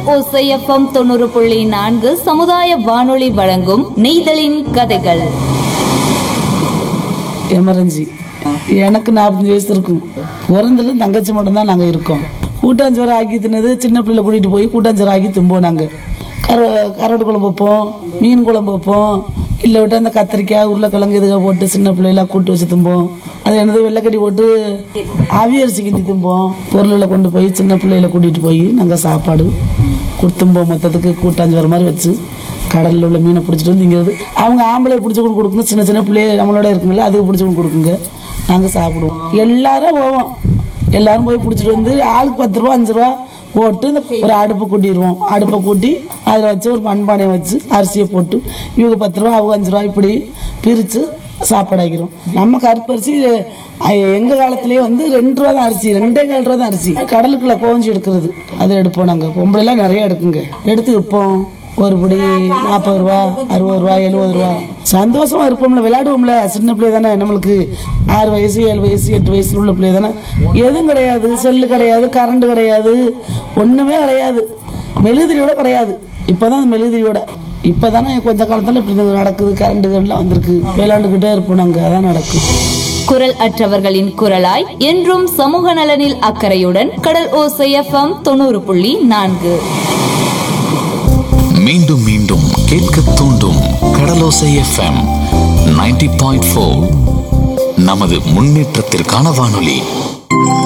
ஓசையப்பம் தொண்ணூறு புள்ளி நான்கு சமுதாய வானொலி வழங்கும் நெய்தலின் கதைகள் எமர்ஜென்சி எனக்கு நாற்பத்தஞ்சு வயசு இருக்கும் பிறந்தது தங்கச்சி மட்டும்தான் நாங்கள் இருக்கோம் கூட்டாஞ்சோறு ஆக்கி தின்னது சின்ன பிள்ளைல கூட்டிகிட்டு போய் கூட்டாஞ்சோறு ஆக்கி தும்போம் நாங்கள் கர கரடு குழம்பு வைப்போம் மீன் குழம்பு வைப்போம் இல்லை விட்டு அந்த கத்திரிக்காய் உருளைக்கிழங்கு இதுக போட்டு சின்ன பிள்ளைலாம் கூட்டு வச்சு தும்போம் அது என்னது வெள்ளைக்கட்டி போட்டு அவியரிசி கிண்டி தும்போம் பொருளில் கொண்டு போய் சின்ன பிள்ளையில கூட்டிகிட்டு போய் நாங்கள் சாப்பாடு கொடுத்தும்போம் மொத்தத்துக்கு கூட்டாஞ்சோறு மாதிரி வச்சு கடலில் உள்ள மீனை பிடிச்சிட்டு வந்து இங்கிறது அவங்க ஆம்பளை பிடிச்சி கொண்டு கொடுக்குங்க சின்ன சின்ன பிள்ளைய நம்மளோட இருக்குங்களா அதுக்கு பிடிச்சி கொண்டு கொடுக்குங்க நாங்கள் சாப்பிடுவோம் எல்லாரும் போவோம் எல்லாரும் போய் பிடிச்சிட்டு வந்து ஆளுக்கு பத்து ரூபா அஞ்சு ரூபா போட்டு இந்த ஒரு அடுப்பு கூட்டிடுவோம் அடுப்பை கூட்டி அதில் வச்சு ஒரு மண்பானையை வச்சு அரிசியை போட்டு இவங்க பத்து ரூபா அவங்க அஞ்சு ரூபா இப்படி பிரித்து சாப்பாடு ஆக்கிறோம் நம்ம கருப்பு அரிசி அஹ், எங்க காலத்திலேயே வந்து ரெண்டு ரூபா தான் அரிசி ரெண்டே கால் ரூபா தான் அரிசி கடலுக்குள்ள கோஞ்சி எடுக்கிறது அது எடுப்போம் நாங்கள் பொம்பளைலாம் நிறைய எடுக்குங்க எடுத்து விற்போம் ஒரு படி நாற்பது ரூபா அறுபது ரூபா எழுபது ரூபா சந்தோஷமா இருப்போம்ல விளையாடுவோம்ல சின்ன பிள்ளை தானே நம்மளுக்கு ஆறு வயசு ஏழு வயசு எட்டு வயசுல உள்ள பிள்ளை தானே எதுவும் கிடையாது செல்லு கிடையாது கரண்ட் கிடையாது ஒண்ணுமே கிடையாது மெழுதிரியோட கிடையாது இப்பதான் அந்த மெழுதிரியோட இப்பதானே கொஞ்ச காலத்துல இப்படி நடக்குது கரண்ட்டுகள்லாம் வந்திருக்கு விளையாண்டுக்கிட்டே இருப்போம் நாங்க அதான் நடக்கும் குரல் அற்றவர்களின் குரலாய் என்றும் சமூக நலனில் அக்கறையுடன் கடல் ஓசையப்பம் தொண்ணூறு புள்ளி நான்கு மீண்டும் மீண்டும் கேட்க தூண்டும் கடலோசை எஃப்எம் 90.4 பாயிண்ட் நமது முன்னேற்றத்திற்கான வானொலி